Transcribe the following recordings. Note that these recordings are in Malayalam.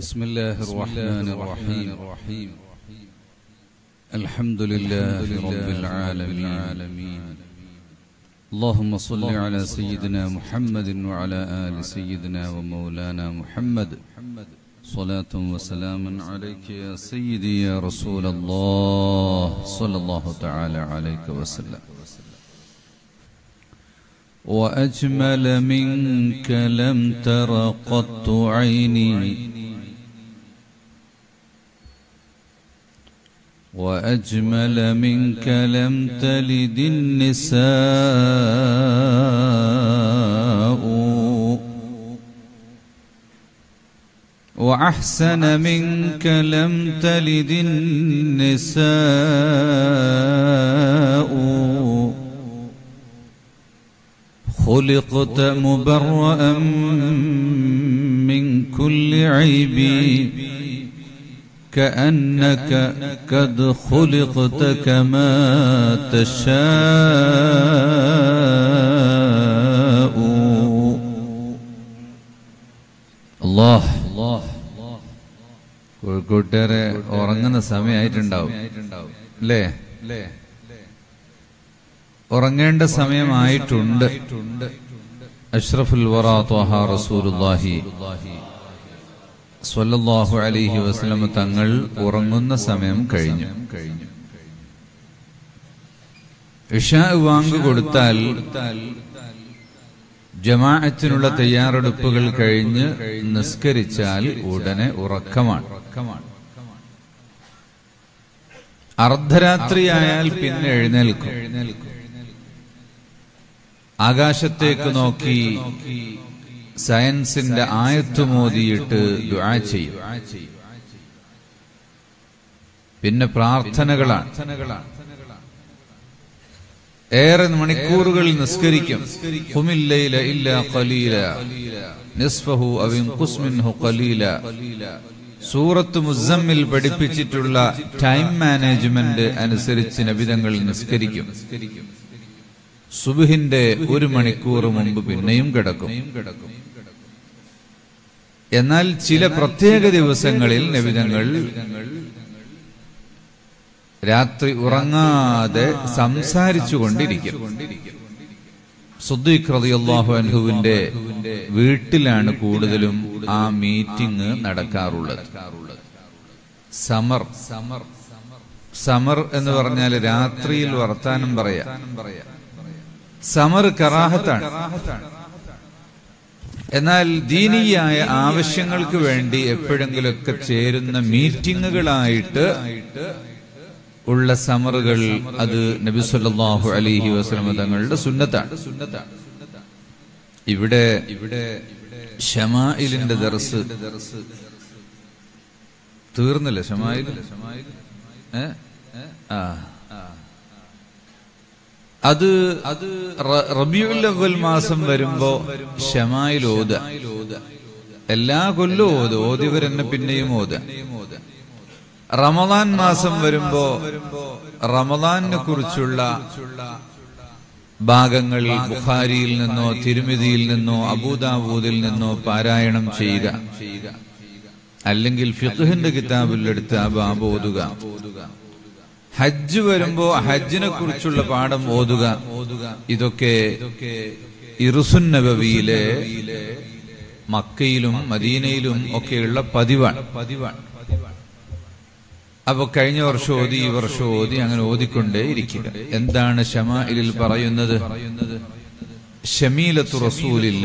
بسم الله الرحمن الرحيم الحمد لله رب العالمين اللهم صل على سيدنا محمد وعلى آل سيدنا ومولانا محمد صلاة وسلاما عليك يا سيدي يا رسول الله صلى الله تعالى عليك وسلم وأجمل منك لم تر قط عيني وأجمل منك لم تلد النساء وأحسن منك لم تلد النساء خلقت مبرأ من كل عيب كأنك قد خلقت كما تشاء الله കോഴിക്കോട്ടുകാരെ ഉറങ്ങുന്ന സമയമായിട്ടുണ്ടാവും അല്ലേ ഉറങ്ങേണ്ട സമയമായിട്ടുണ്ട് അഷ്റഫുൽ വറ ത്വഹ റസൂലുള്ളാഹി സ്വല്ലല്ലാഹു അലൈഹി വസല്ലം തങ്ങൾ ഉറങ്ങുന്ന സമയം കഴിഞ്ഞു ഇഷാ വാങ്ക് കൊടുത്താൽ ജമാഅത്തിനുള്ള തയ്യാറെടുപ്പുകൾ കഴിഞ്ഞ് നിസ്കരിച്ചാൽ ഉടനെ ഉറക്കമാണ് അർദ്ധരാത്രിയായാൽ പിന്നെ എഴുന്നേൽക്കും ആകാശത്തേക്ക് നോക്കി സയൻസിന്റെ ആയത്തുമോദിയിട്ട് ദുആ ചെയ്യും പിന്നെ പ്രാർത്ഥനകളാണ് ഏറെ മണിക്കൂറുകൾ നിസ്കരിക്കും ഖുമില്ലൈല ഇല്ല ഖലീല നിസ്ഫഹു അവ ഇൻഖുസ് മിൻഹു ഖലീല സൂറത്ത് മുസമ്മിൽ പഠിപ്പിച്ചിട്ടുള്ള ടൈം മാനേജ്മെന്റ് അനുസരിച്ച് നബിതങ്ങൾ നിസ്കരിക്കും സുബിഹിന്റെ ഒരു മണിക്കൂർ മുമ്പ് പിന്നെയും കിടക്കും എന്നാൽ ചില പ്രത്യേക ദിവസങ്ങളിൽ നബിതങ്ങൾ രാത്രി ഉറങ്ങാതെ സംസാരിച്ചു കൊണ്ടിരിക്കും സുദ്ദീഖ് റളിയല്ലാഹു അൻഹുവിന്റെ വീട്ടിലാണ് കൂടുതലും ആ മീറ്റിംഗ് നടക്കാറുള്ളത് സമർ സമർ സമർ എന്ന് പറഞ്ഞാൽ രാത്രിയിൽ വർത്താനം പറയാ സമർ കറാഹത്താണ് എന്നാൽ ദീനീയായ ആവശ്യങ്ങൾക്ക് വേണ്ടി എപ്പോഴെങ്കിലൊക്കെ ചേരുന്ന മീറ്റിങ്ങുകളായിട്ട് ഉള്ള സമറുകൾ അത് നബി സല്ലല്ലാഹു അലൈഹി വസല്ലം തങ്ങളുടെ സുന്നത്താണ് ഇവിടെ ഇവിടെ ഷമായിലിന്റെ ദർസ് തീർന്നില്ല ഷമായിൽ ഏ ആ അത് അത് റബിയുൽ അവൽ മാസം വരുമ്പോ ഷമായിൽ ഓത എല്ലാ കൊല്ലവും ഓത് ഓതിവരെന്നെ പിന്നെയും ഓത റമദാൻ മാസം വരുമ്പോ റമദാനിനെ കുറിച്ചുള്ള ഭാഗങ്ങൾ ബുഖാരിയിൽ നിന്നോ തിരുമിതിയിൽ നിന്നോ അബൂദാബൂദിൽ നിന്നോ പാരായണം ചെയ്യുക അല്ലെങ്കിൽ ഫിഖ്ഹിന്റെ കിതാബിൽ എടുത്ത് ആ ബാബ് ഓതുക ഹജ്ജ് വരുമ്പോ ഹജ്ജിനെ കുറിച്ചുള്ള പാഠം ഓതുക ഇതൊക്കെ ഇറുസുൻ നബവിയിലെ മക്കയിലും മദീനയിലും ഒക്കെയുള്ള പതിവാണ് പതിവാണ് അപ്പൊ കഴിഞ്ഞ വർഷം ഓതി ഈ വർഷം ഓതി അങ്ങനെ ഓതിക്കൊണ്ടേ ഇരിക്കുക എന്താണ് ഷമായിലിൽ പറയുന്നത് ഷമീലത്തു റസൂലില്ല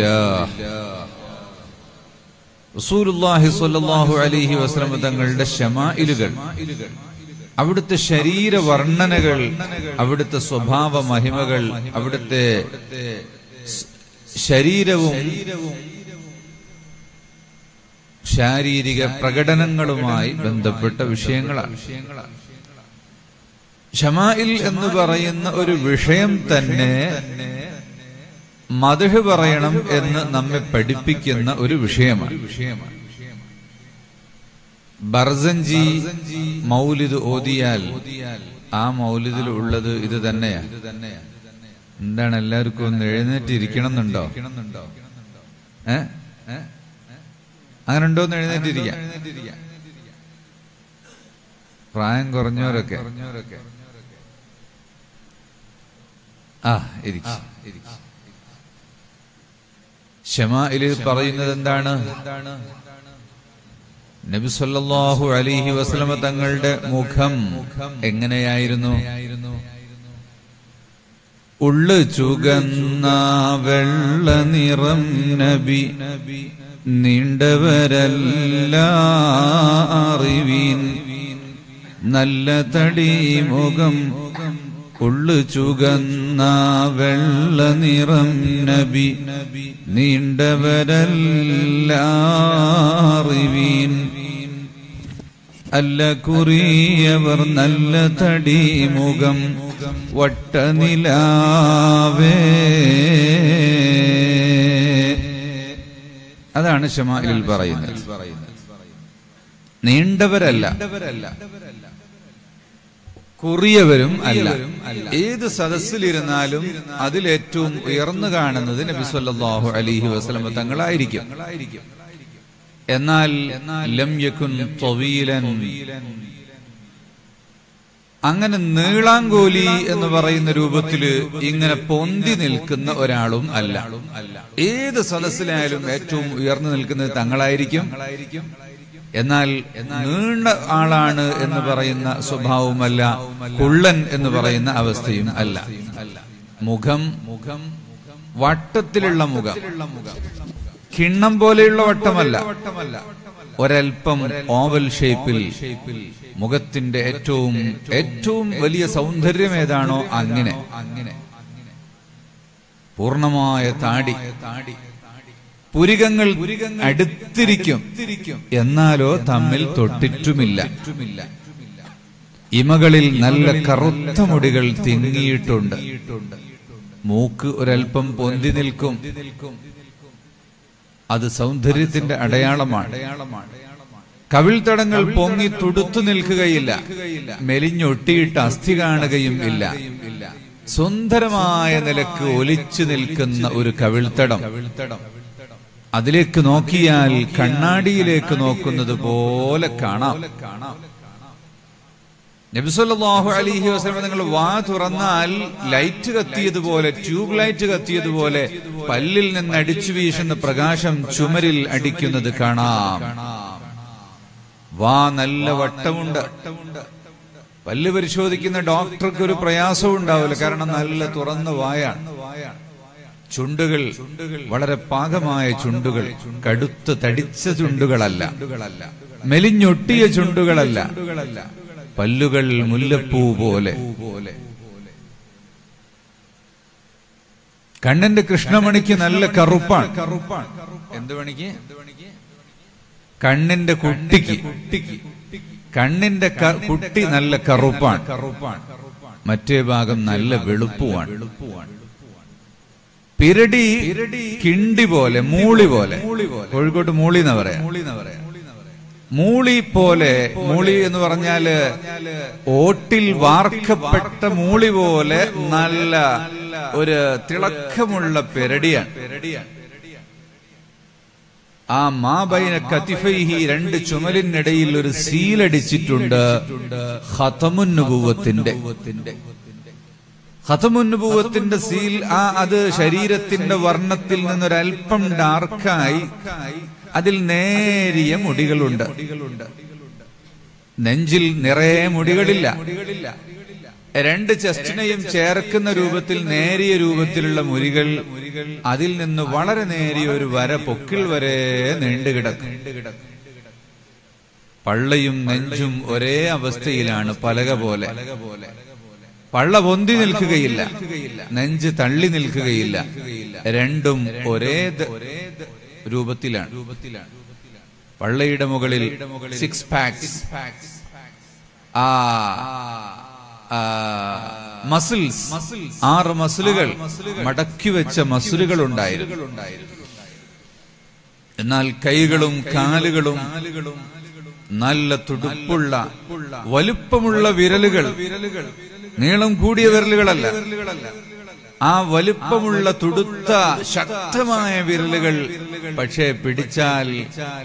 റസൂലുള്ളാഹി സ്വല്ലല്ലാഹു അലൈഹി വസല്ലം തങ്ങളുടെ ഷമായിലുകൾ അവിടുത്തെ ശരീര വർണ്ണനകൾ അവിടുത്തെ സ്വഭാവ മഹിമകൾ അവിടുത്തെ ശരീരവും ശാരീരിക പ്രകടനങ്ങളുമായി ബന്ധപ്പെട്ട വിഷയങ്ങളാണ് ഷമായിൽ എന്ന് പറയുന്ന ഒരു വിഷയം തന്നെ മധുഹ് പറയണം എന്ന് നമ്മെ പഠിപ്പിക്കുന്ന ഒരു വിഷയമാണ് ബർസഞ്ചി മൗലിദ് ഓതിയാൽ ആ മൗലിദിൽ ഉള്ളത് ഇത് തന്നെയാണ് എന്താണ് എല്ലാവർക്കും ഒന്ന് എഴുന്നേറ്റ് ഇരിക്കണം എന്നുണ്ടോ ഏ അങ്ങനെ ഉണ്ടോ എന്ന് എഴുന്നേറ്റിരിക്കാം പ്രായം കുറഞ്ഞവരൊക്കെ ആ ഇരിക്കും ഷമായിലിൽ പറയുന്നത് എന്താണ് നബി സല്ലല്ലാഹു അലൈഹി വസല്ലമ തങ്ങളുടെ മുഖം എങ്ങനെയായിരുന്നു ഉള്ളു ചുകന്ന വെള്ള നിറം നബി നീണ്ടവരല്ല അറിവീൻ നല്ല തടി മുഖം ഉള്ളു ചുകന്ന വെള്ള നിറം നബി നീണ്ടവരല്ല അറിവീൻ അല്ല കുറിയവർ നല്ല തടി മുഖം വട്ടനിലാവേ അതാണ് ഷമായിൽ പറയുന്നത് നീണ്ടവരല്ല കുറിയവരും അല്ല ഏത് സദസ്സിലിരുന്നാലും അതിലേറ്റവും ഉയർന്നു കാണുന്നത് നബി സല്ലല്ലാഹു അലൈഹി വസല്ലമ തങ്ങളായിരിക്കും എന്നാൽ ലം യകുൻ ത്വവീലൻ അങ്ങനെ നീളാങ്കോലി എന്ന് പറയുന്ന രൂപത്തില് ഇങ്ങനെ പൊന്തി നിൽക്കുന്ന ഒരാളും അല്ല ഏത് സദസ്സിലായാലും ഏറ്റവും ഉയർന്നു നിൽക്കുന്നത് തങ്ങളായിരിക്കും എന്നാൽ നീണ്ട ആളാണ് എന്ന് പറയുന്ന സ്വഭാവമല്ല കുള്ളൻ എന്ന് പറയുന്ന അവസ്ഥയും അല്ല മുഖം മുഖം വട്ടത്തിലുള്ള മുഖം കിണ്ണം പോലെയുള്ള വട്ടമല്ല ഒരൽപ്പം ഓവൽ ഷേപ്പിൽ മുഖത്തിന്റെ ഏറ്റവും ഏറ്റവും വലിയ സൗന്ദര്യം ഏതാണോ അങ്ങനെ അങ്ങനെ പൂർണമായ താടി പുരികങ്ങൾ അടുത്തിരിക്കും എന്നാലോ തമ്മിൽ തൊട്ടിട്ടുമില്ല ഇമകളിൽ നല്ല കറുത്ത മുടികൾ തിങ്ങിയിട്ടുണ്ട് മൂക്ക് ഒരൽപ്പം പൊന്തി നിൽക്കും അത് സൗന്ദര്യത്തിന്റെ അടയാളമാണ് കവിൾത്തടങ്ങൾ പൊങ്ങി തുടുത്തു നിൽക്കുകയില്ല മെലിഞ്ഞൊട്ടിയിട്ട് അസ്ഥി കാണുകയും ഇല്ല സുന്ദരമായ നിലക്ക് ഒലിച്ചു നിൽക്കുന്ന ഒരു കവിൾത്തടം അതിലേക്ക് നോക്കിയാൽ കണ്ണാടിയിലേക്ക് നോക്കുന്നത് പോലെ കാണാം നബിസല്ലാഹു അലിഹി വസ്ലം നിങ്ങൾ വാ തുറന്നാൽ ലൈറ്റ് കത്തിയതുപോലെ ട്യൂബ് ലൈറ്റ് കത്തിയതുപോലെ പല്ലിൽ നിന്ന് അടിച്ചു വീശുന്ന പ്രകാശം ചുമരിൽ അടിക്കുന്നത് കാണാം വാ നല്ല വട്ടമുണ്ട് പല്ല് പരിശോധിക്കുന്ന ഡോക്ടർക്ക് ഒരു പ്രയാസവും ഉണ്ടാവില്ല കാരണം നല്ല തുറന്ന വായാണ് ചുണ്ടുകൾ വളരെ പാകമായ ചുണ്ടുകൾ കടുത്ത് തടിച്ച ചുണ്ടുകളല്ല മെലിഞ്ഞൊട്ടിയ ചുണ്ടുകളല്ല പല്ലുകൾ മുല്ലപ്പൂ പോലെ കണ്ണന്റെ കൃഷ്ണമണിക്ക് നല്ല കറുപ്പാണ് കറുപ്പാണ് എന്ത് മണിക്ക് കണ്ണിന്റെ കുട്ടിക്ക് കണ്ണിന്റെ കുട്ടി നല്ല കറുപ്പാണ് കറുപ്പാണ് മറ്റേ ഭാഗം നല്ല വെളുപ്പുമാണ് പിരടി കിണ്ടി പോലെ മൂളി പോലെ കോഴിക്കോട്ട് മൂളി എന്ന് പറയാം മൂളി പോലെ മൂളി എന്ന് പറഞ്ഞാല് ഓട്ടിൽ വാർക്കപ്പെട്ട മൂളി പോലെ നല്ല ഒരു തിളക്കമുള്ള പെരടിയാണ് ആ മാബൈന കത്തിഫൈഹി രണ്ട് ചുമലിനിടയിൽ ഒരു സീലടിച്ചിട്ടുണ്ട് ഹതമുന്നുഭൂവത്തിന്റെ ഹതമുന്നുഭൂവത്തിന്റെ സീൽ ആ അത് ശരീരത്തിന്റെ വർണ്ണത്തിൽ നിന്നൊരൽപ്പം ഡാർക്കായി അതിൽ നേരിയ മുടികളുണ്ട് നെഞ്ചിൽ നിറയെ മുടികളില്ല രണ്ട് ചെസ്റ്റിനെയും ചേർക്കുന്ന രൂപത്തിൽ നേരിയ രൂപത്തിലുള്ള മുരികൾ അതിൽ നിന്ന് വളരെ നേരിയ ഒരു വര പൊക്കിൾ വരെ നീണ്ടുകിടക്കും പള്ളയും നെഞ്ചും ഒരേ അവസ്ഥയിലാണ് പലക പോലെ പള്ള പൊന്തി നിൽക്കുകയില്ല നെഞ്ച് തള്ളി നിൽക്കുകയില്ല രണ്ടും ഒരേ രൂപത്തിലാണ് പള്ളയുടെ മുകളിൽ സിക്സ് പാക്സ് ആ മസിൽസ് ആറ് മസിലുകൾ മടക്കി വെച്ച മസിലുകൾ ഉണ്ടായിരുന്നു എന്നാൽ കൈകളും കാലുകളും നല്ല തുടുപ്പുള്ള വലുപ്പമുള്ള വിരലുകൾ നീളം കൂടിയ വിരലുകളല്ല ആ വലുപ്പമുള്ള തുടുത്ത ശക്തമായ വിരലുകൾ പക്ഷേ പിടിച്ചാൽ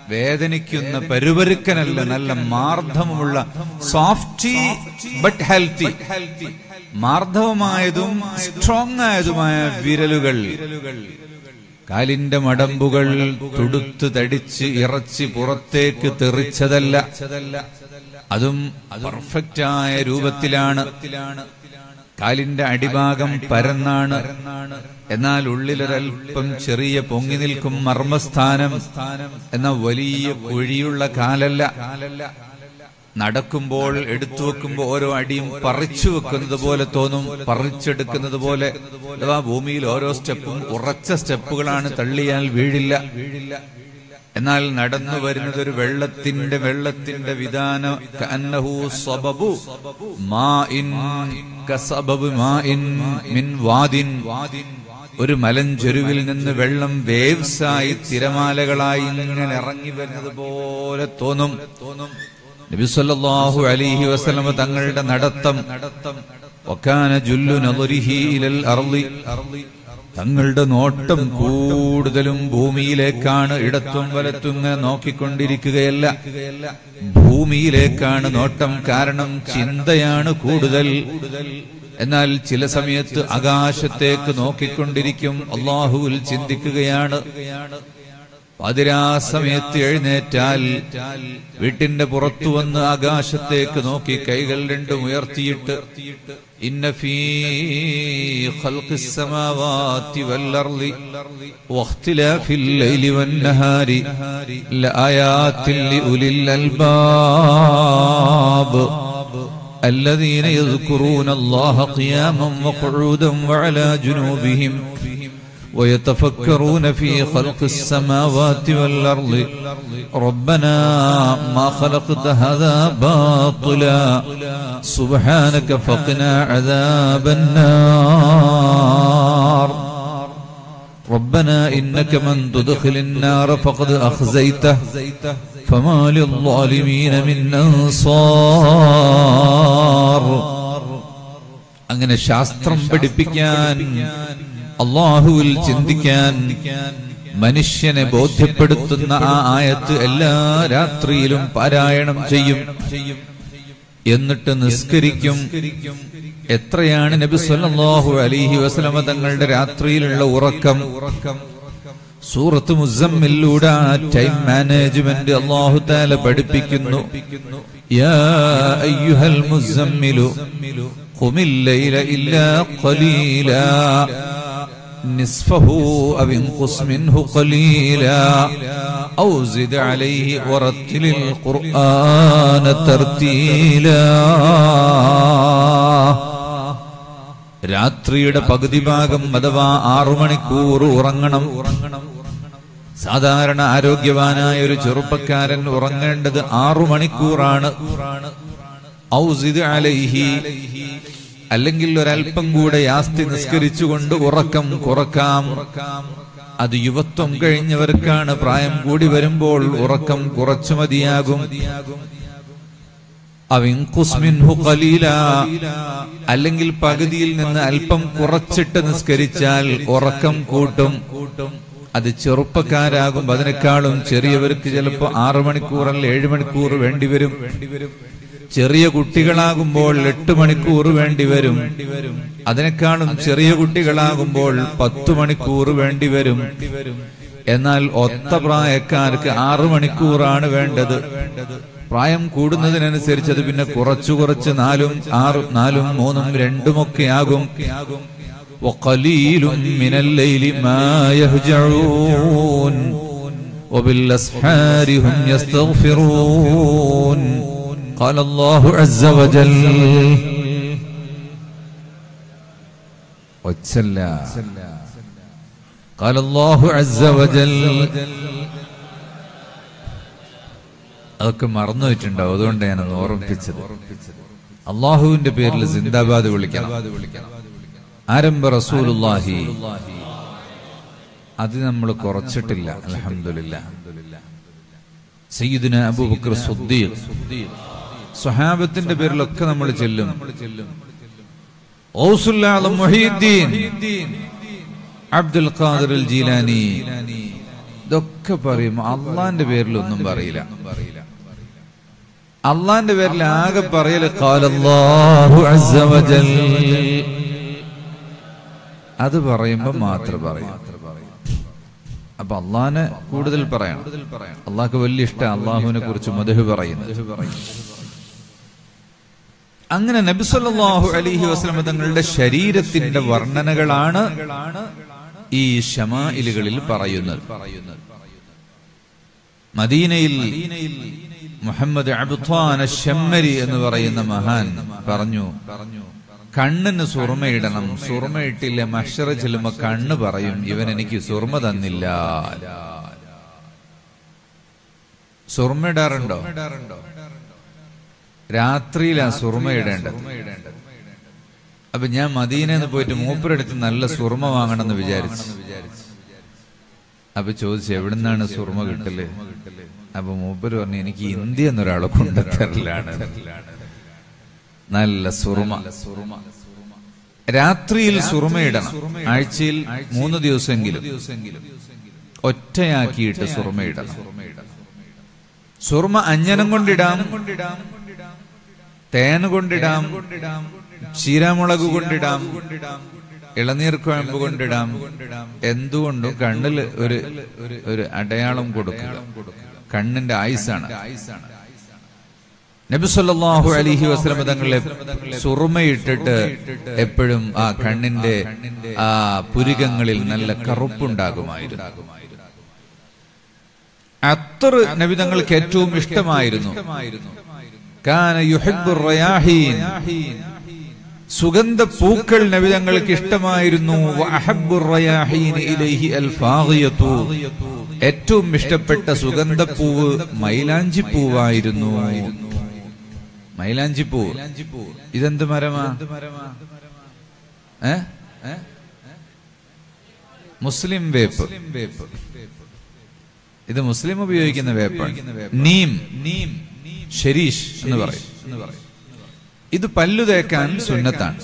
വേദനിക്കുന്ന പരുപരുക്കനല്ല നല്ല മാർദ്ദവമുള്ള സോഫ്റ്റി ബട്ട് ഹെൽത്തി മാർദ്ദവമായതും സ്ട്രോങ് ആയതുമായ വിരലുകൾ കാലിന്റെ മടമ്പുകൾ തുടുത്ത് തടിച്ച് ഇറച്ചി പുറത്തേക്ക് തെറിച്ചതല്ല അതും പെർഫെക്റ്റായ രൂപത്തിലാണ് കാലിന്റെ അടിഭാഗം പരന്നാണ് എന്നാൽ ഉള്ളിലൊരൽപ്പം ചെറിയ പൊങ്ങി നിൽക്കും മർമ്മസ്ഥാനം എന്ന വലിയ കുഴിയുള്ള കാലല്ല നടക്കുമ്പോൾ എടുത്തു വെക്കുമ്പോൾ ഓരോ അടിയും പറിച്ചു വെക്കുന്നത് പോലെ തോന്നും പറിച്ചെടുക്കുന്നത് പോലെ അഥവാ ഭൂമിയിൽ ഓരോ സ്റ്റെപ്പും ഉറച്ച സ്റ്റെപ്പുകളാണ് തള്ളിയാൽ വീഴില്ല എന്നാൽ നടന്നു വരുന്നത് ഒരു വെള്ളത്തിന്റെ വെള്ളത്തിന്റെ വിധാന കഅന്നഹു സബബു മാഇൻ കസബബു മാഇൻ മിൻ വാദിൻ ഒരു മലഞ്ചെരുവിൽ നിന്ന് വെള്ളം വേവ്സായി തിരമാലകളായി ഇങ്ങനെ ഇറങ്ങി വരുന്നത് പോലെ തോന്നും നബി സല്ലല്ലാഹു അലൈഹി വസല്ലമ തങ്ങളുടെ നടത്തം വക്കാന ജുല്ലു നദരിഹി ഇലൽ അർളി തങ്ങളുടെ നോട്ടം കൂടുതലും ഭൂമിയിലേക്കാണ് ഇടത്തും വലത്തും ഇങ്ങനെ നോക്കിക്കൊണ്ടിരിക്കുകയല്ല ഭൂമിയിലേക്കാണ് നോട്ടം കാരണം ചിന്തയാണ് കൂടുതൽ എന്നാൽ ചില സമയത്ത് ആകാശത്തേക്ക് നോക്കിക്കൊണ്ടിരിക്കും അള്ളാഹുവിൽ ചിന്തിക്കുകയാണ് പതിരാ സമയത്ത് എഴുന്നേറ്റാൽ വീട്ടിന്റെ പുറത്തു വന്ന് ആകാശത്തേക്ക് നോക്കി കൈകൾ രണ്ടും ഉയർത്തിയിട്ട് ഇന്ന ഫീ ഖൽഖിസ് സമാവാതി വൽ അർളി വഖ്തിലാഫിൽ ലൈലി വൻ നഹാരി ലആയാതിൻ ലിഉലിൽ അൽബാബ് الذين يذكرون الله قياما وقعودا وعلى جنوبهم ويتفكرون في خلق السماوات والأرض ربنا ما خلقت هذا باطلا سبحانك فقنا عذاب النار ربنا إنك من تدخل النار فقد أخزيته فما للظالمين من أنصار അങ്ങനെ ശാസ്ത്രം പഠിപ്പിക്കാൻ അള്ളാഹുവിൽ ചിന്തിക്കാൻ മനുഷ്യനെ ബോധ്യപ്പെടുത്തുന്ന ആ ആയത്ത് എല്ലാ രാത്രിയിലും പാരായണം ചെയ്യും എന്നിട്ട് നിസ്കരിക്കും എത്രയാണ് നബി സല്ലല്ലാഹു അലൈഹി വസല്ലമ തങ്ങളുടെ രാത്രിയിലുള്ള ഉറക്കം സൂറത്ത് മുസമ്മിലൂടെ ആ ടൈം മാനേജ്മെന്റ് അള്ളാഹു താല പഠിപ്പിക്കുന്നു യാ അയ്യുഹൽ മുസമ്മിലു قم الليل إلا قليلا نصفه أو انقص منه قليلا أو زد عليه ورتل القرآن ترتيلا രാത്രിയുടെ പകുതി ഭാഗം അഥവാ ആറു മണിക്കൂർ ഉറങ്ങണം സാധാരണ ആരോഗ്യവാനായ ഒരു ചെറുപ്പക്കാരൻ ഉറങ്ങേണ്ടത് ആറു മണിക്കൂറാണ് ഔസിദ് അലൈഹി അല്ലെങ്കിൽ ഒരല്പം കൂടെ യാസ്തി നിസ്കരിച്ചുകൊണ്ട് ഉറക്കം കുറക്കാം അത് യുവത്വം കഴിഞ്ഞവർക്കാണ് പ്രായം കൂടി വരുമ്പോൾ ഉറക്കം കുറച്ചു മതിയാകും അവിൻകുസ്മിൻഹു ഖലീല അല്ലെങ്കിൽ പകുതിയിൽ നിന്ന് അല്പം കുറച്ചിട്ട് നിസ്കരിച്ചാൽ ഉറക്കം കൂട്ടും അത് ചെറുപ്പക്കാരാകും അതിനേക്കാളും ചെറിയവർക്ക് ചിലപ്പോൾ ആറു മണിക്കൂർ അല്ല ഏഴ് മണിക്കൂർ വേണ്ടിവരും ചെറിയ കുട്ടികളാകുമ്പോൾ എട്ട് മണിക്കൂർ വേണ്ടിവരും അതിനേക്കാളും ചെറിയ കുട്ടികളാകുമ്പോൾ പത്തു മണിക്കൂർ വേണ്ടിവരും എന്നാൽ ഒത്ത പ്രായക്കാർക്ക് ആറു മണിക്കൂറാണ് വേണ്ടത് പ്രായം കൂടുന്നതിനനുസരിച്ച് അത് പിന്നെ കുറച്ചു കുറച്ച് നാലും ആറും നാലും മൂന്നും രണ്ടുമൊക്കെ ആകും وقليل من الليل ما يهجعون وبالأسحار هم يستغفرون قال الله عز وجل وتسلى قال الله عز وجل അതൊക്കെ മറന്നു വെച്ചിട്ടുണ്ടാവും അതുകൊണ്ട് ഞാനൊന്ന് ഓർമ്മിപ്പിച്ചത് അള്ളാഹുവിന്റെ പേരിൽ സിന്ദാബാദ് വിളിക്കണം ആരംഭ റസൂലുല്ലാഹി അത് നമ്മൾ കുറച്ചിട്ടില്ല അലഹമില്ല സയ്യിദിന അബൂബക്കർ സുദ്ദീഖ് സ്വഹാബത്തിന്റെ പേരിലൊക്കെ നമ്മൾ ചെല്ലും ഔസുല്ലാദം മുഹീദ്ദീൻ അബ്ദുൽ ഖാദിർ അൽ ജീലാനി ഇതൊക്കെ പറയും അള്ളാന്റെ പേരിലൊന്നും പറയില്ല അള്ളാന്റെ പേരിൽ ആകെ പറയല് ഖാലല്ലാഹു അസ്സ വജൽ അത് പറയുമ്പോ മാത്രം പറയും അപ്പൊ അള്ളാനെ കൂടുതൽ പറയണം അള്ളാഹ്ക്ക് വലിയ ഇഷ്ടം അള്ളാഹുവിനെ കുറിച്ച് മധു പറയുന്നു അങ്ങനെ നബിസല്ലാഹു അലിഹി വസ്ലമ തങ്ങളുടെ ശരീരത്തിന്റെ വർണ്ണനകളാണ് ഈ ഷമായിലുകളിൽ പറയുന്നത് മദീനയിൽ മുഹമ്മദ് അബ്ദാന ഷമ്മരി എന്ന് പറയുന്ന മഹാൻ പറഞ്ഞു കണ്ണിന് സുറുമയിടണം സുറുമയിട്ടില്ല മഷറ ചെല്ലുമ്പോ കണ്ണ് പറയും ഇവൻ എനിക്ക് സുറുമ തന്നില്ല സുറുമയിടാറുണ്ടോ രാത്രിയിലാ സുറുമ ഇടേണ്ടത് അപ്പൊ ഞാൻ മദീനെന്ന് പോയിട്ട് മൂപ്പരെടുത്ത് നല്ല സുറുമ വാങ്ങണം എന്ന് വിചാരിച്ചു അപ്പൊ ചോദിച്ചു എവിടുന്നാണ് സുറുമ കിട്ടല് അപ്പൊ മൂപ്പര് പറഞ്ഞു എനിക്ക് ഇന്ത്യ എന്നൊരാളെ കൊണ്ടുതരലാണ് നല്ല സുറുമ രാത്രിയിൽ സുറുമയിടണം ആഴ്ചയിൽ മൂന്ന് ദിവസമെങ്കിലും ഒറ്റയാക്കിയിട്ട് സുറുമയിടണം സുറുമ അഞ്ഞനം കൊണ്ടിടാം തേൻ കൊണ്ടിടാം ചീരാമുളക് കൊണ്ടിടാം ഇളനീർ കുഴമ്പ് കൊണ്ടിടാം എന്തുകൊണ്ടും കണ്ണിൽ ഒരു ഒരു അടയാളം കൊടുക്കുക കണ്ണിന്റെ ആയുസാണ് നബി സല്ലല്ലാഹു അലൈഹി വസല്ലം തങ്ങളെ സുറുമയിട്ടിട്ട് എപ്പോഴും ആ കണ്ണിന്റെ ആ പുരികങ്ങളിൽ നല്ല കറുപ്പുണ്ടാകുമായിരുന്നു അത്തർ നബി തങ്ങൾക്ക് ഏറ്റവും ഇഷ്ടമായിരുന്നു കാന യുഹിബ്ബു റയാഹീൻ സുഗന്ധ പൂക്കൾ നബി തങ്ങൾക്ക് ഇഷ്ടമായിരുന്നു വഅഹബ്ബു റയാഹീൻ ഇലൈഹി അൽ ഫാഗിയതു ഏറ്റവും ഇഷ്ടപ്പെട്ട സുഗന്ധപ്പൂവ് മൈലാഞ്ചിപ്പൂവായിരുന്നു മൈലാഞ്ചിപ്പൂ ഇതെന്ത് മരമാ ഏ മുസ്ലിം വേപ്പ് ഇത് മുസ്ലിം ഉപയോഗിക്കുന്ന വേപ്പാണ് നീം നീം ഷെരീഷ് എന്ന് പറയും ഇത് പല്ലു തേക്കാൻ സുന്നത്താണ്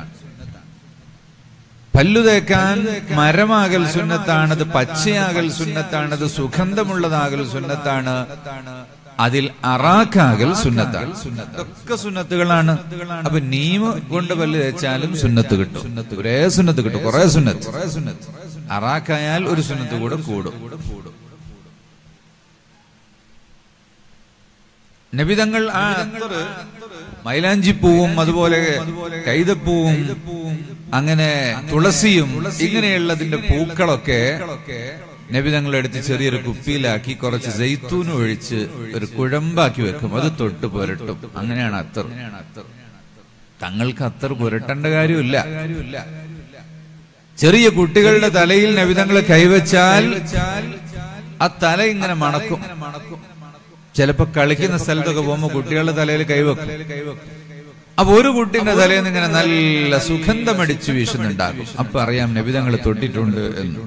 പല്ലു തേക്കാൻ മരമാകൽ സുന്നത്താണത് പച്ചയാകൽ സുന്നത്താണത് സുഗന്ധമുള്ളതാകൽ സുന്നത്താണ് അതിൽ അറാക്കാകൽ സുന്നത്താണ് ഒക്കെ സുന്നത്തുകളാണ് അപ്പൊ നീമ് കൊണ്ട് പല്ല് തേച്ചാലും സുന്നത്ത് കിട്ടും ഒരേ സുന്നത്ത് കിട്ടും കുറെ സുന്നത്ത് അറാക്കായാൽ ഒരു സുന്നത്ത് കൂടെ കൂടും നബിതങ്ങൾ ആ മൈലാഞ്ചിപ്പൂവും അതുപോലെ കൈതപ്പൂവും അങ്ങനെ തുളസിയും ഇങ്ങനെയുള്ളതിന്റെ പൂക്കളൊക്കെ നബിതങ്ങൾ എടുത്ത് ചെറിയൊരു കുപ്പിയിലാക്കി കുറച്ച് ജയ്ത്തൂന് ഒഴിച്ച് ഒരു കുഴമ്പാക്കി വെക്കും അത് തൊട്ട് പുരട്ടും അങ്ങനെയാണ് അത്തർ തങ്ങൾക്ക് അത്തർ പുരട്ടേണ്ട കാര്യമില്ല ചെറിയ കുട്ടികളുടെ തലയിൽ നബിതങ്ങൾ കൈവച്ചാൽ ആ തല ഇങ്ങനെ മണക്കും ചിലപ്പോ കളിക്കുന്ന സ്ഥലത്തൊക്കെ പോകുമ്പോ കുട്ടികളുടെ തലയിൽ കൈവെക്കും അപ്പൊ ഒരു കുട്ടിന്റെ തലയിൽ നിന്ന് ഇങ്ങനെ നല്ല സുഗന്ധമടിച്ചു വീശുന്നുണ്ടാകും അപ്പൊ അറിയാം നബിതങ്ങൾ തൊട്ടിട്ടുണ്ട് എന്ന്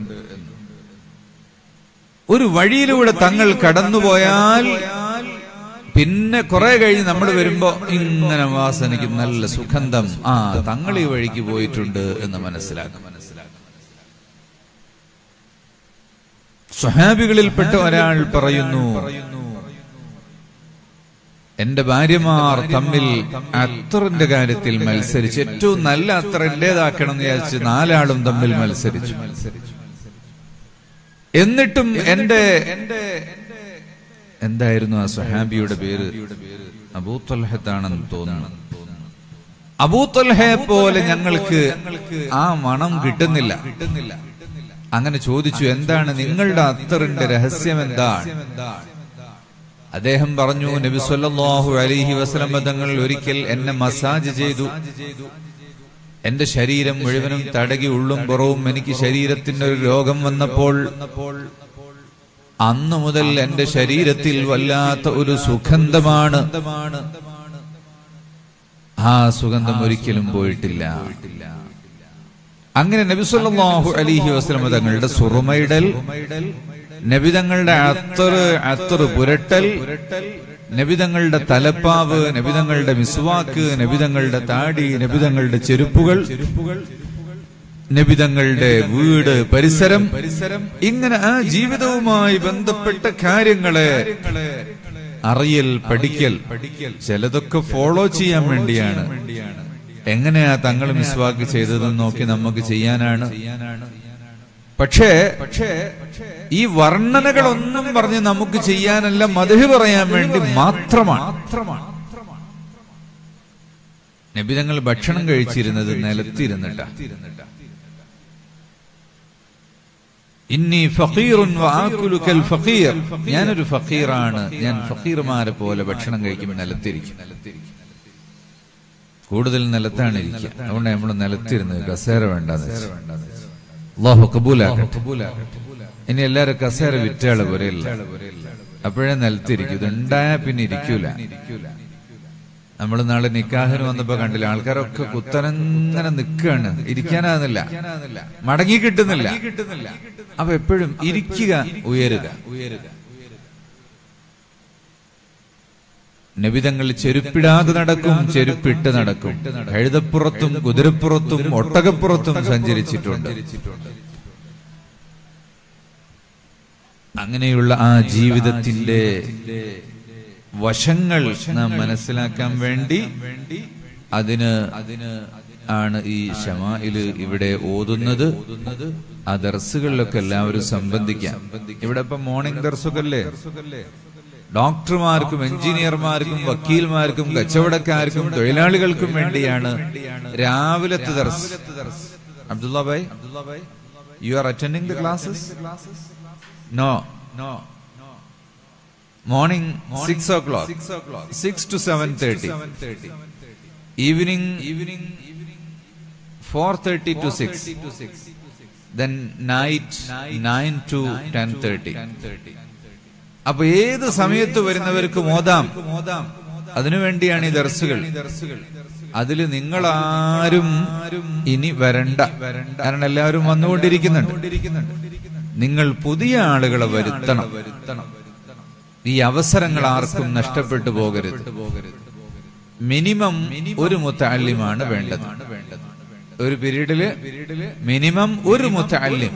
ഒരു വഴിയിലൂടെ തങ്ങൾ കടന്നുപോയാൽ പിന്നെ കുറെ കഴിഞ്ഞ് നമ്മൾ വരുമ്പോ ഇങ്ങനെ വാസനയ്ക്ക് നല്ല സുഗന്ധം ആ തങ്ങൾ ഈ വഴിക്ക് പോയിട്ടുണ്ട് എന്ന് മനസ്സിലാക്കും സ്വഹാബികളിൽപ്പെട്ട ഒരാൾ പറയുന്നു എന്റെ ഭാര്യമാർ തമ്മിൽ അത്തറിന്റെ കാര്യത്തിൽ മത്സരിച്ച് ഏറ്റവും നല്ല അത്തർ എന്റേതാക്കണം എന്ന് വിചാരിച്ച് നാലാളും തമ്മിൽ മത്സരിച്ചു എന്നിട്ടും എന്റെ എന്തായിരുന്നു ആ സുഹാബിയുടെ പേര് അബൂത്തൽഹത്താണെന്ന് തോന്നുന്നു അബൂത്തൽഹയെ പോലെ ഞങ്ങൾക്ക് ആ മണം കിട്ടുന്നില്ല അങ്ങനെ ചോദിച്ചു എന്താണ് നിങ്ങളുടെ അത്തറിന്റെ രഹസ്യം എന്താണ് അദ്ദേഹം പറഞ്ഞു നബി സല്ലല്ലാഹു അലൈഹി വസല്ലം തങ്ങൾ ഒരിക്കൽ എന്നെ മസാജ് ചെയ്തു എന്റെ ശരീരം മുഴുവനും തടകി ഉള്ളും പുറവും എനിക്ക് ശരീരത്തിന്റെ ഒരു രോഗം വന്നപ്പോൾ അന്നു മുതൽ എന്റെ ശരീരത്തിൽ വല്ലാത്ത ഒരു സുഗന്ധമാണ് ആ സുഗന്ധം ഒരിക്കലും പോയിട്ടില്ല അങ്ങനെ നബി സല്ലല്ലാഹു അലൈഹി വസല്ലം തങ്ങളുടെ സുറുമയിടൽ നബിതങ്ങളുടെ അത്തറ് അത്തറ് പുരട്ടൽ നബിതങ്ങളുടെ തലപ്പാവ് നബിതങ്ങളുടെ മിസ്വാക്ക് നബിതങ്ങളുടെ താടി നബിതങ്ങളുടെ ചെരുപ്പുകൾ നബിതങ്ങളുടെ വീട് പരിസരം പരിസരം ഇങ്ങനെ ആ ജീവിതവുമായി ബന്ധപ്പെട്ട കാര്യങ്ങളെ അറിയൽ പഠിക്കൽ പഠിക്കൽ ചിലതൊക്കെ ഫോളോ ചെയ്യാൻ വേണ്ടിയാണ് എങ്ങനെയാ തങ്ങൾ മിസ്വാക്ക് ചെയ്തതെന്ന് നോക്കി നമുക്ക് ചെയ്യാനാണ് പക്ഷേ പക്ഷേ ഈ വർണ്ണനകളൊന്നും പറഞ്ഞ് നമുക്ക് ചെയ്യാനല്ല മധു പറയാൻ വേണ്ടി മാത്രമാണ് മാത്രമാണ് നബിതങ്ങൾ ഭക്ഷണം കഴിച്ചിരുന്നത് നിലത്തിരുന്നിട്ടാ ഇന്നി ഫഖീറുൻ വആകുലു കൽ ഫഖീർ ഞാനൊരു ഫഖീറാണ് ഞാൻ ഫഖീർമാരെ പോലെ ഭക്ഷണം കഴിക്കും നിലത്തിരിക്കും കൂടുതൽ നിലത്താണ് ഇരിക്കുക അതുകൊണ്ട് നമ്മൾ നിലത്തിരുന്നത് കസേര വേണ്ടെന്ന് വെച്ചു. അള്ളാഹു കബൂലാക്കട്ടെ ഇനി എല്ലാരും കസേര വിറ്റാള് പോരെയല്ല അപ്പോഴേ നിലത്തിരിക്കും ഇത് ഉണ്ടായാ പിന്നെ ഇരിക്കൂല നമ്മൾ നാളെ നിക്കാഹിന് വന്നപ്പോ കണ്ടില്ല ആൾക്കാരൊക്കെ കുത്തനങ്ങനെ നിൽക്കുകയാണ് ഇരിക്കാനാകുന്നില്ല മടങ്ങി കിട്ടുന്നില്ല അപ്പൊ എപ്പോഴും ഇരിക്കുക ഉയരുക ഉയരുക നബിതങ്ങൾ ചെരുപ്പിടാതെ നടക്കും ചെരുപ്പിട്ട് നടക്കും കഴുതപ്പുറത്തും കുതിരപ്പുറത്തും ഒട്ടകപ്പുറത്തും സഞ്ചരിച്ചിട്ടുണ്ട് അങ്ങനെയുള്ള ആ ജീവിതത്തിന്റെ വശങ്ങൾ നാം മനസ്സിലാക്കാൻ വേണ്ടി അതിന് അതിന് ആണ് ഈ ഷമായില് ഇവിടെ ഓതുന്നത് ആ ദർസുകളിലൊക്കെ എല്ലാവരും സംബന്ധിക്കാം ഇവിടെ ഇപ്പൊ മോർണിംഗ് ദർസുകല്ലേ ഡോക്ടർമാർക്കും എഞ്ചിനീയർമാർക്കും വക്കീൽമാർക്കും കച്ചവടക്കാർക്കും തൊഴിലാളികൾക്കും വേണ്ടിയാണ് രാവിലത്തെ ദർസ് Abdulla bhai you are attending the classes no no morning six o'clock six to seven thirty evening evening four thirty to six then night nine to ten thirty അപ്പൊ ഏത് സമയത്ത് വരുന്നവർക്ക് മോദാം അതിനുവേണ്ടിയാണ് ഈ ദർസുകൾ അതിൽ നിങ്ങളാരും ഇനി വരണ്ട കാരണം എല്ലാവരും വന്നുകൊണ്ടിരിക്കുന്നുണ്ട് നിങ്ങൾ പുതിയ ആളുകളെ വരുത്തണം ഈ അവസരങ്ങൾ ആർക്കും നഷ്ടപ്പെട്ടു പോകരുത് മിനിമം ഒരു മുത്തല്യമാണ് വേണ്ടത് ഒരു പീരീഡില് മിനിമം ഒരു മുത്തല്യം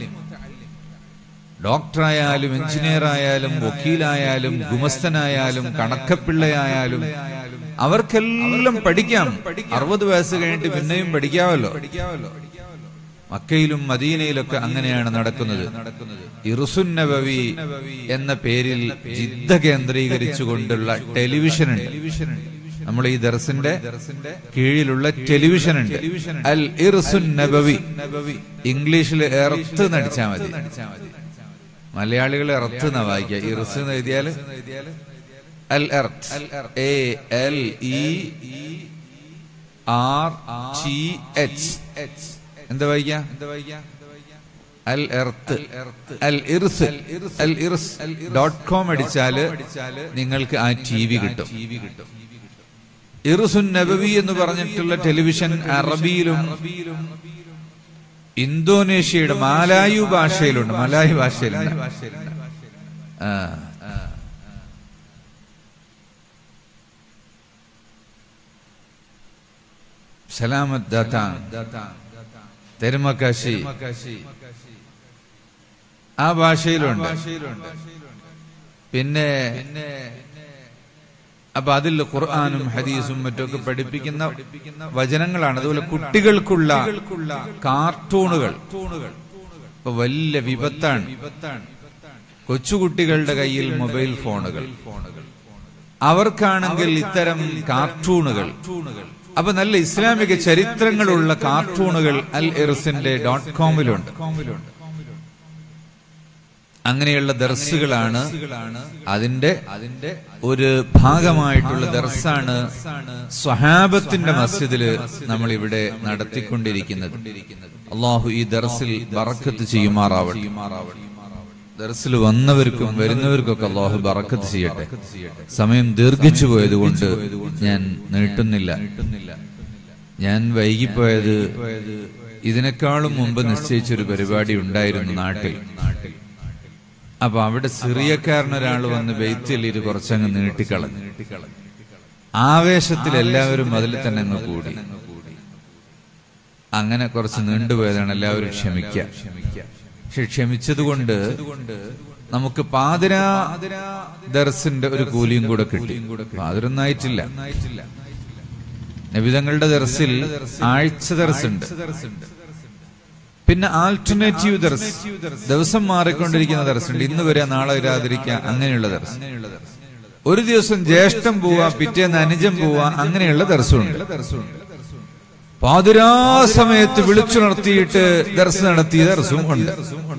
ഡോക്ടറായാലും എഞ്ചിനീയർ ആയാലും വക്കീലായാലും ഗുമസ്തനായാലും കണക്കപ്പിള്ളയായാലും അവർക്കെല്ലാം പഠിക്കാം അറുപത് വയസ്സ് കഴിഞ്ഞിട്ട് പിന്നെയും പഠിക്കാമല്ലോ മക്കയിലും മദീനയിലൊക്കെ അങ്ങനെയാണ് നടക്കുന്നത് ഇറുസുൻ നബവി എന്ന പേരിൽ ജിദ്ദ കേന്ദ്രീകരിച്ചുകൊണ്ടുള്ള ടെലിവിഷൻ ഉണ്ട് നമ്മൾ ഈ ദർസിന്റെ കീഴിലുള്ള ടെലിവിഷൻ ഉണ്ട് അൽ ഇർസുൻ നബവി ഇംഗ്ലീഷിൽ എർത്ത് നടിച്ചാൽ മതി മലയാളികൾ എർത്ത് എന്നാ വായിക്കുക ഇർസ് എന്ന് എഴുതിയാല് അൽ earth A L E R T H എന്താ വായിക്ക എന്താ വായിക്ക അൽ എർത്ത് അൽ ഇർസ് അൽ ഇർസ് ഡോട്ട് കോം അടിച്ചാല് നിങ്ങൾക്ക് ആ ടി വി കിട്ടും ഇറുസുൻ നബവി എന്ന് പറഞ്ഞിട്ടുള്ള ടെലിവിഷൻ അറബിയിലും ഇന്തോനേഷ്യയുടെ മാലായു ഭാഷയിലുണ്ട് മലായു ഭാഷയിലുണ്ട് ആ സലാമത്ത് ദാത്താൻ തെരുമക്കാശി ആ ഭാഷയിലുണ്ട് പിന്നെ അപ്പൊ അതിൽ ഖുർആാനും ഹദീസും മറ്റൊക്കെ പഠിപ്പിക്കുന്ന വചനങ്ങളാണ് അതുപോലെ കുട്ടികൾക്കുള്ള കാർട്ടൂണുകൾ ഇപ്പൊ വലിയ വിപത്താണ് കൊച്ചുകുട്ടികളുടെ കയ്യിൽ മൊബൈൽ ഫോണുകൾ അവർക്കാണെങ്കിൽ ഇത്തരം കാർട്ടൂണുകൾ അപ്പൊ നല്ല ഇസ്ലാമിക ചരിത്രങ്ങളുള്ള കാർട്ടൂണുകൾ അൽ എറിസിന്റെ ഡോട്ട് കോമിലുണ്ട് അങ്ങനെയുള്ള ദർസുകളാണ് അതിന്റെ അതിന്റെ ഒരു ഭാഗമായിട്ടുള്ള ദർസാണ് സ്വഹാബത്തിന്റെ മസ്ജിദില് നമ്മൾ ഇവിടെ നടത്തിക്കൊണ്ടിരിക്കുന്നത് അള്ളാഹു ഈ ദർസിൽ ബറക്കത്ത് ചെയ്യുമാറാവട്ടെ ദർസിൽ വന്നവർക്കും വരുന്നവർക്കൊക്കെ അള്ളാഹു ബറക്കത്ത് ചെയ്യട്ടെ സമയം ദീർഘിച്ചു പോയതുകൊണ്ട് ഞാൻ നീട്ടുന്നില്ല ഞാൻ വൈകിപ്പോയത് ഇതിനേക്കാളും മുമ്പ് നിശ്ചയിച്ചൊരു പരിപാടി ഉണ്ടായിരുന്നു നാട്ടിൽ അപ്പൊ അവിടെ സിറിയക്കാരൻ ഒരാൾ വന്ന് ബെയ്ത്തലിയിൽ കുറച്ചങ്ങ് നീട്ടിക്കളഞ്ഞു ആവേശത്തിൽ എല്ലാവരും അതിൽ തന്നെ അങ്ങ് കൂടി അങ്ങനെ കുറച്ച് നീണ്ടുപോയതാണ് എല്ലാവരും ക്ഷമിക്കുക പക്ഷെ ക്ഷമിച്ചതുകൊണ്ട് നമുക്ക് പാതിര ദർസിന്റെ ഒരു കൂലിയും കൂടെ കിട്ടി പാതിരൊന്നും ആയിട്ടില്ല നബിതങ്ങളുടെ ദർസിൽ ആഴ്ച ദർസുണ്ട് പിന്നെ ആൾട്ടർനേറ്റീവ് ദർസ് ദിവസം മാറിക്കൊണ്ടിരിക്കുന്ന ദർസുണ്ട് ഇന്ന് വരെ നാളെ വരാതിരിക്കുക അങ്ങനെയുള്ള ദർസ് ഒരു ദിവസം ജ്യേഷ്ഠം പോവാ പിറ്റേന്ന് അനുജം പോവാ അങ്ങനെയുള്ള ദർസുണ്ട് പാതിരാ സമയത്ത് വിളിച്ചുണർത്തിയിട്ട് ദർസ് നടത്തിയ ദർസും ഉണ്ട്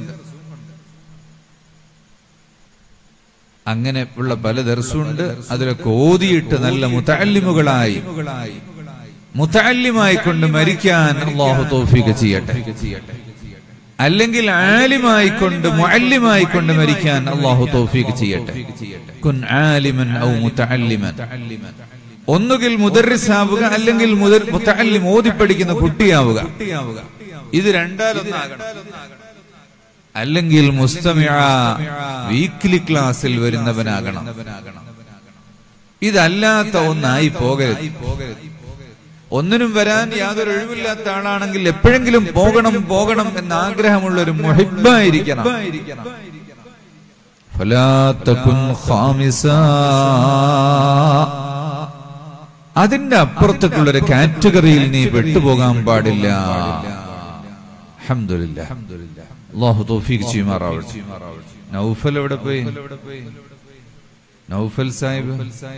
അങ്ങനെ ഉള്ള പല ദർസുണ്ട് അതിലൊക്കെ ഓതിയിട്ട് നല്ല മുത്തല്ലിമുകളായി മുത്തല്ലിമായി കൊണ്ട് മരിക്കാൻ അള്ളാഹു തോഫിക്ക് ചെയ്യട്ടെ അല്ലെങ്കിൽ ആലിമായി കൊണ്ട് മുഅല്ലിമായി കൊണ്ട് മരിക്കാൻ അള്ളാഹു തോഫീക്ക് ചെയ്യട്ടെ കുൻ ആലിമൻ ഔ മുതഅല്ലിമൻ ഒന്നുകിൽ മുദർരിസാവുക അല്ലെങ്കിൽ മുദർ മുതഅല്ലിം ഓതി പഠിക്കുന്ന കുട്ടിയാവുക ഇത് രണ്ടാലൊന്നാകണം അല്ലെങ്കിൽ മുസ്തമിഅ വീക്ക്ലി ക്ലാസ്സിൽ വരുന്നവനാകണം ഇതല്ലാത്ത ഒന്നായി പോകരുത് ഒന്നിനും വരാൻ യാതൊരു ഒഴിവില്ലാത്ത ആളാണെങ്കിൽ എപ്പോഴെങ്കിലും പോകണം പോകണം എന്ന ആഗ്രഹമുള്ള ഒരു മുഹിബായിരിക്കണം فلا تكن خامسا. അതിന്റെ അപ്പുറത്തേക്കുള്ള ഒരു കാറ്റഗറിയിൽ നീ പെട്ടുപോകാൻ പാടില്ല അൽഹംദുലില്ലാ. അല്ലാഹു തൗഫീഖ് ചെയ്യുമാറാവട്ടെ നൗഫൽ എവിടെ പോയി നൗഫൽ സാഹിബ്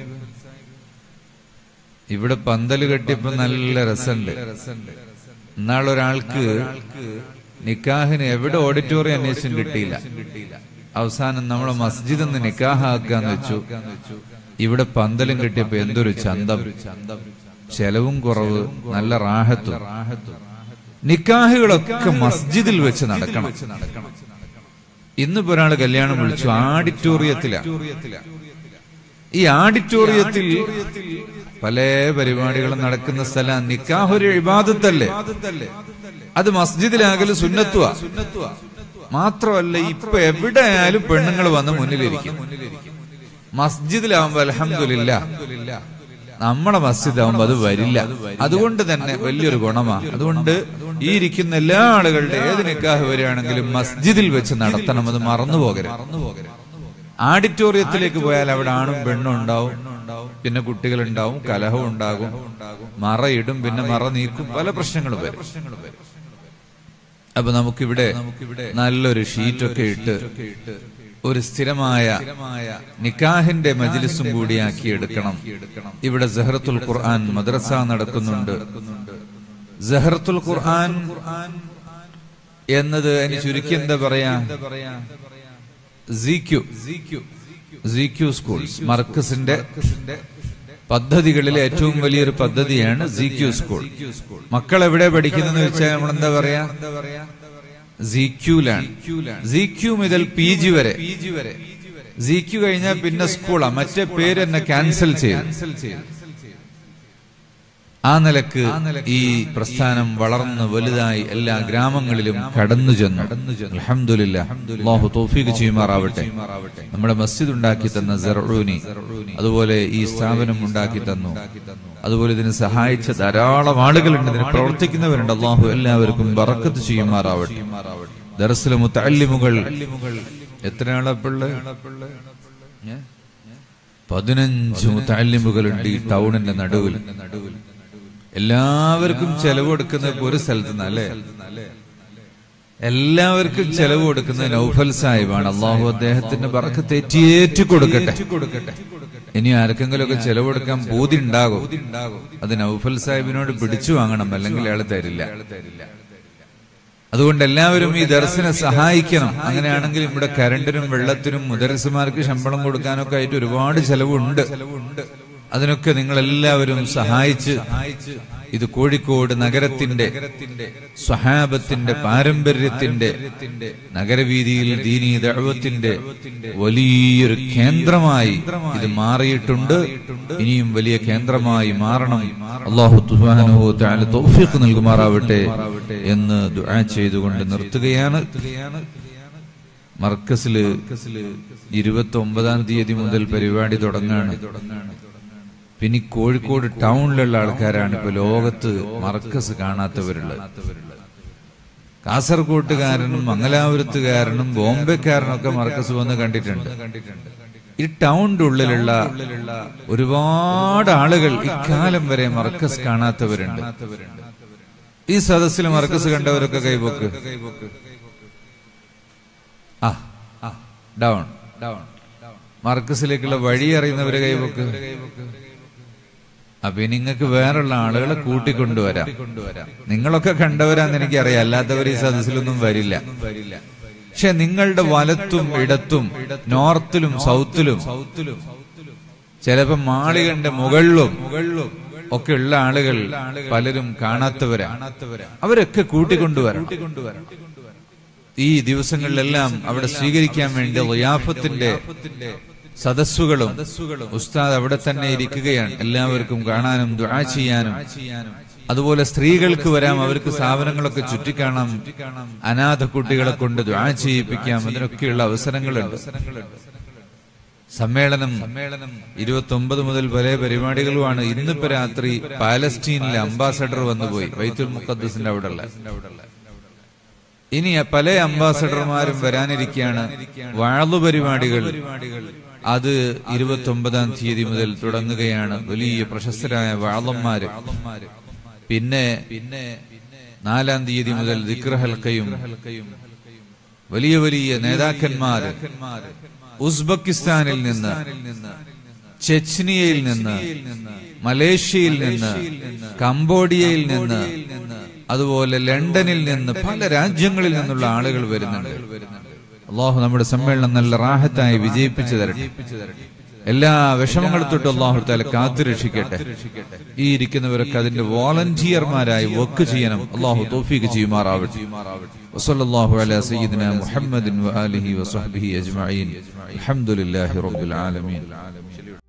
ഇവിടെ പന്തല് കെട്ടിയപ്പോ നല്ല രസമുണ്ട് ഇന്നാളൊരാൾക്ക് നിക്കാഹിന് എവിടെ ഓഡിറ്റോറിയം അന്വേഷണം കിട്ടിയില്ല അവസാനം നമ്മളെ മസ്ജിദ് ഒന്ന് നിക്കാഹാക്കാന്ന് വെച്ചു ഇവിടെ പന്തലും കെട്ടിയപ്പോ എന്തൊരു ചന്തം ചെലവും കുറവ് നല്ല റാഹത്തും നിക്കാഹുകളൊക്കെ മസ്ജിദിൽ വെച്ച് നടക്കണം ഇന്നിപ്പോ ഒരാള് കല്യാണം വിളിച്ചു ആഡിറ്റോറിയത്തിലാ ഈ ആഡിറ്റോറിയത്തിൽ പല പരിപാടികളും നടക്കുന്ന സ്ഥലം നിക്കാഹ് ഒരു ഇബാദത്തല്ലേ അത് മസ്ജിദിലാകല് സുന്നത്തുവാ മാത്രമല്ല ഇപ്പൊ എവിടെയായാലും പെണ്ണുങ്ങൾ വന്ന് മുന്നിലിരിക്കും മസ്ജിദിലാവുമ്പോ അലഹമില്ല നമ്മളെ മസ്ജിദാവുമ്പോ അത് വരില്ല അതുകൊണ്ട് തന്നെ വലിയൊരു ഗുണമാ അതുകൊണ്ട് ഈ ഇരിക്കുന്ന എല്ലാ ആളുകളുടെ ഏത് നിക്കാഹ് വരികയാണെങ്കിലും മസ്ജിദിൽ വെച്ച് നടത്തണം അത് മറന്നു പോകരുത് ആഡിറ്റോറിയത്തിലേക്ക് പോയാൽ അവിടെ ആണും പെണ്ണും ഉണ്ടാവും പിന്നെ കുട്ടികളുണ്ടാവും കലഹം ഉണ്ടാകും മറയിടും പിന്നെ മറ നീക്കും പല പ്രശ്നങ്ങളും വരും അപ്പൊ നമുക്കിവിടെ നല്ലൊരു ഷീറ്റൊക്കെ ഇട്ട് ഒരു സ്ഥിരമായ നിക്കാഹിന്റെ മജിലിസും കൂടിയാക്കി എടുക്കണം ഇവിടെ ജഹറത്തുൽ ഖുർആൻ മദ്രസ നടക്കുന്നുണ്ട് ജഹറത്തുൽ ഖുർആൻ എന്നത് അതിന് ചുരുക്കി എന്താ പറയാ സിക്യു സ്കൂൾസ് മർക്കസിന്റെ പദ്ധതികളിലെ ഏറ്റവും വലിയൊരു പദ്ധതിയാണ് സിക്യു സ്കൂൾ മക്കൾ എവിടെ പഠിക്കുന്നതെന്ന് വെച്ചാൽ നമ്മൾ എന്താ പറയാ സിക്യൂലാണ് സിക്യു മുതൽ പി ജി വരെ സിക്യു കഴിഞ്ഞാൽ പിന്നെ സ്കൂളാ മറ്റേ പേര് തന്നെ ക്യാൻസൽ ചെയ്തു ആ നിലക്ക് ഈ പ്രസ്ഥാനം വളർന്ന് വലുതായി എല്ലാ ഗ്രാമങ്ങളിലും കടന്നു ചെന്നു അൽഹംദുലില്ലാ അല്ലാഹു തൗഫീഖ് ചെയ്യുമാറാവട്ടെ നമ്മുടെ മസ്ജിദ് ഉണ്ടാക്കി തന്ന സറൂനി അതുപോലെ ഈ സ്ഥാപനം ഉണ്ടാക്കി തന്നു അതുപോലെ ഇതിന് സഹായിച്ച ധാരാളം ആളുകളുണ്ട് ഇതിന് പ്രവർത്തിക്കുന്നവരുണ്ട് അള്ളാഹു എല്ലാവർക്കും ബറക്കത്ത് ചെയ്യുമാറാവട്ടെ ദർസിലെ മുത്തല്ലിമുകൾ എത്ര ആളപ്പിള്ള പതിനഞ്ച് മുത്തല്ലിമുകളുണ്ട് ഈ ടൗണിന്റെ നടുവിൽ എല്ലാവർക്കും ചെലവ് കൊടുക്കുന്നത് ഒരു സ്ഥലത്ത് നിന്നല്ലേ എല്ലാവർക്കും ചെലവ് കൊടുക്കുന്നത് നൗഫൽ സാഹിബാണ് അള്ളാഹു അദ്ദേഹത്തിന്റെ പറക്ക് തെറ്റിയേറ്റു കൊടുക്കട്ടെ ഇനി ആർക്കെങ്കിലും ഒക്കെ ചെലവ് കൊടുക്കാൻ ബോധി ഉണ്ടാകും അത് നൗഫൽ സാഹിബിനോട് പിടിച്ചു വാങ്ങണം അല്ലെങ്കിൽ അയാൾ തരില്ല അതുകൊണ്ട് എല്ലാവരും ഈ ദർശനെ സഹായിക്കണം അങ്ങനെയാണെങ്കിൽ ഇവിടെ കരണ്ടിനും വെള്ളത്തിനും മുദരസുമാർക്ക് ശമ്പളം കൊടുക്കാനൊക്കെ ആയിട്ട് ഒരുപാട് ചെലവുണ്ട് അതിനൊക്കെ നിങ്ങൾ എല്ലാവരും സഹായിച്ച് ഇത് കോഴിക്കോട് നഗരത്തിന്റെ സ്വഹാബത്തിന്റെ പാരമ്പര്യത്തിന്റെ നഗരവീതിയിൽ ദീനീ ദഴവത്തിന്റെ വലിയൊരു കേന്ദ്രമായി ഇത് മാറിയിട്ടുണ്ട് ഇനിയും വലിയ കേന്ദ്രമായി മാറണം അള്ളാഹു തുഹാനോ താല തൗഫീഖ് നൽകുമാറാവട്ടെ എന്ന് ദുആ ചെയ്തുകൊണ്ട് നിർത്തുകയാണ് മർക്കസില് ഇരുപത്തി ഒമ്പതാം തീയതി മുതൽ പരിപാടി തുടങ്ങാണ് പിന്നെ ഈ കോഴിക്കോട് ടൗണിലുള്ള ആൾക്കാരാണ് ഇപ്പൊ ലോകത്ത് മർക്കസ് കാണാത്തവരുള്ളത് കാസർകോട്ടുകാരനും മംഗലാപുരത്തുകാരനും ബോംബെക്കാരനും ഒക്കെ മർക്കസ് വന്ന് കണ്ടിട്ടുണ്ട് ഈ ടൗണിന്റെ ഉള്ളിലുള്ള ഒരുപാട് ആളുകൾ ഇക്കാലം വരെ മർക്കസ് കാണാത്തവരുണ്ട് ഈ സദസ്സിൽ മർക്കസ് കണ്ടവരൊക്കെ കൈപോക്ക് ആ ആ ഡൗൺ ഡൗൺ മർക്കസിലേക്കുള്ള വഴി അറിയുന്നവരെ കൈപോക്ക് അപ്പൊ നിങ്ങൾക്ക് വേറുള്ള ആളുകളെ കൂട്ടിക്കൊണ്ടുവരാം നിങ്ങളൊക്കെ കണ്ടവരാന്ന് എനിക്കറിയാം അല്ലാത്തവർ ഈ സദസ്സിലൊന്നും വരില്ല പക്ഷെ നിങ്ങളുടെ വലത്തും ഇടത്തും നോർത്തിലും സൗത്തിലും ചിലപ്പോ മാളികന്റെ മുകളിലും ഒക്കെ ഉള്ള ആളുകൾ പലരും കാണാത്തവരാ അവരൊക്കെ കൂട്ടിക്കൊണ്ടുവരണം ഈ ദിവസങ്ങളിലെല്ലാം അവിടെ സ്വീകരിക്കാൻ വേണ്ടി റിയാഫത്തിന്റെ സദസ്സുകളും ഉസ്താദ് അവിടെ തന്നെ ഇരിക്കുകയാണ് എല്ലാവർക്കും കാണാനും ദുആ ചെയ്യാനും അതുപോലെ സ്ത്രീകൾക്ക് വരാം അവർക്ക് സ്ഥാപനങ്ങളൊക്കെ ചുറ്റിക്കാണാം അനാഥ കുട്ടികളെ കൊണ്ട് ദുആ ചെയ്യിപ്പിക്കാം അതിനൊക്കെയുള്ള അവസരങ്ങളുണ്ട് സമ്മേളനം സമ്മേളനം ഇരുപത്തി ഒമ്പത് മുതൽ പല പരിപാടികളുമാണ് ഇന്നിപ്പോ രാത്രി പാലസ്റ്റീനിലെ അംബാസഡർ വന്നുപോയി വൈത്തുൽ മുഖദ്സിന്റെ അവിടെ ഉള്ള ഇനി പല അംബാസഡർമാരും വരാനിരിക്കുകയാണ് വാഴു പരിപാടികൾ അത് ഇരുപത്തി ഒമ്പതാം തീയതി മുതൽ തുടങ്ങുകയാണ് വലിയ പ്രശസ്തരായ വാളന്മാര് പിന്നെ പിന്നെ നാലാം തീയതി മുതൽ ദിക്രഹൽക്കയും വലിയ വലിയ നേതാക്കന്മാര് ഉസ്ബെക്കിസ്ഥാനിൽ നിന്ന് ചെച്നിയയിൽ നിന്ന് മലേഷ്യയിൽ നിന്ന് കംബോഡിയയിൽ നിന്ന് അതുപോലെ ലണ്ടനിൽ നിന്ന് പല രാജ്യങ്ങളിൽ നിന്നുള്ള ആളുകൾ വരുന്നുണ്ട് അള്ളാഹു നമ്മുടെ സമ്മേളനം നല്ല റാഹത്തായി വിജയിപ്പിച്ചു തരട്ടെ എല്ലാ വിഷമങ്ങളും തൊട്ട് അള്ളാഹു താല കാത്തു രക്ഷിക്കട്ടെ ഈ ഇരിക്കുന്നവരൊക്കെ അതിന്റെ വോളണ്ടിയർമാരായി വർക്ക് ചെയ്യണം അള്ളാഹു തോഫീക്ക് ചെയ്യുമാറാവട്ടെ വസല്ലല്ലാഹു അലാ സയ്യിദിന മുഹമ്മദിൻ വആലിഹി വസഹ്ബിഹി അജ്മഈൻ അൽഹംദുലില്ലാഹി റബ്ബിൽ ആലമീൻ